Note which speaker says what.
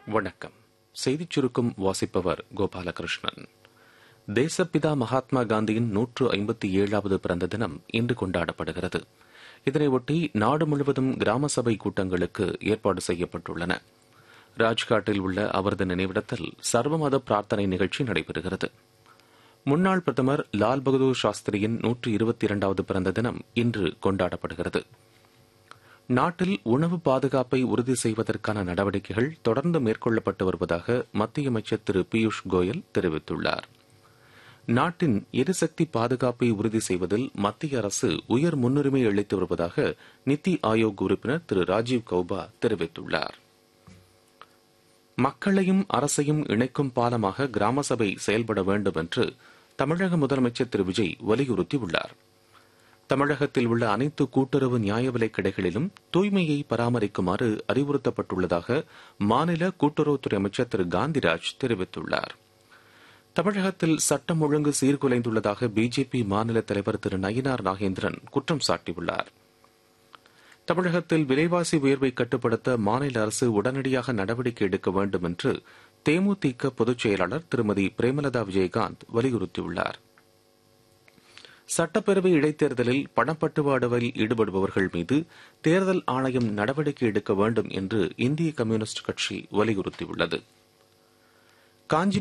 Speaker 1: வணக்கம் செய்திச் சுருக்கம் வாசிப்பவர் கோபாலகிருஷ்ணன் தேசப்பிதா மகாத்மா காந்தியின் நூற்று ஐம்பத்தி ஏழாவது பிறந்த தினம் இன்று கொண்டாடப்படுகிறது இதனையொட்டி நாடு முழுவதும் கிராம சபை கூட்டங்களுக்கு ஏற்பாடு செய்யப்பட்டுள்ளன ராஜ்காட்டில் உள்ள அவரது நினைவிடத்தில் சர்வமத பிரார்த்தனை நிகழ்ச்சி நடைபெறுகிறது முன்னாள் பிரதமர் லால் பகதூர் சாஸ்திரியின் நூற்று இருபத்தி இரண்டாவது பிறந்த தினம் இன்று கொண்டாடப்படுகிறது நாட்டில் உணவு பாதுகாப்பை உறுதி செய்வதற்கான நடவடிக்கைகள் தொடர்ந்து மேற்கொள்ளப்பட்டு வருவதாக மத்திய அமைச்சர் திரு பியூஷ் கோயல் தெரிவித்துள்ளார் நாட்டின் எரிசக்தி பாதுகாப்பை உறுதி செய்வதில் மத்திய அரசு உயர் முன்னுரிமை அளித்து வருவதாக நித்தி ஆயோக் உறுப்பினர் திரு ராஜீவ் கௌபா தெரிவித்துள்ளார் மக்களையும் அரசையும் இணைக்கும் பாலமாக கிராம சபை செயல்பட வேண்டும் என்று தமிழக முதலமைச்சர் திரு விஜய் வலியுறுத்தியுள்ளார் தமிழகத்தில் உள்ள அனைத்து கூட்டுறவு நியாய விலைக் கடைகளிலும் தூய்மையை பராமரிக்குமாறு அறிவுறுத்தப்பட்டுள்ளதாக மாநில கூட்டுறவுத்துறை அமைச்சர் திரு காந்திராஜ் தெரிவித்துள்ளார் தமிழகத்தில் சட்டம் ஒழுங்கு சீர்குலைந்துள்ளதாக பிஜேபி மாநில தலைவர் திரு நயினார் நாகேந்திரன் குற்றம் சாட்டியுள்ளார் தமிழகத்தில் விலைவாசி உயர்வை கட்டுப்படுத்த மாநில அரசு உடனடியாக நடவடிக்கை எடுக்க வேண்டும் என்று தேமுதிக பொதுச் செயலாளர் திருமதி பிரேமலதா விஜயகாந்த் வலியுறுத்தியுள்ளார் சட்டப்பேரவை இடைத்தேர்தலில் பணப்பட்டுவாடுவில் ஈடுபடுபவர்கள் மீது தேர்தல் ஆணையம் நடவடிக்கை எடுக்க வேண்டும் என்று இந்திய கம்யூனிஸ்ட் கட்சி வலியுறுத்தியுள்ளது காஞ்சி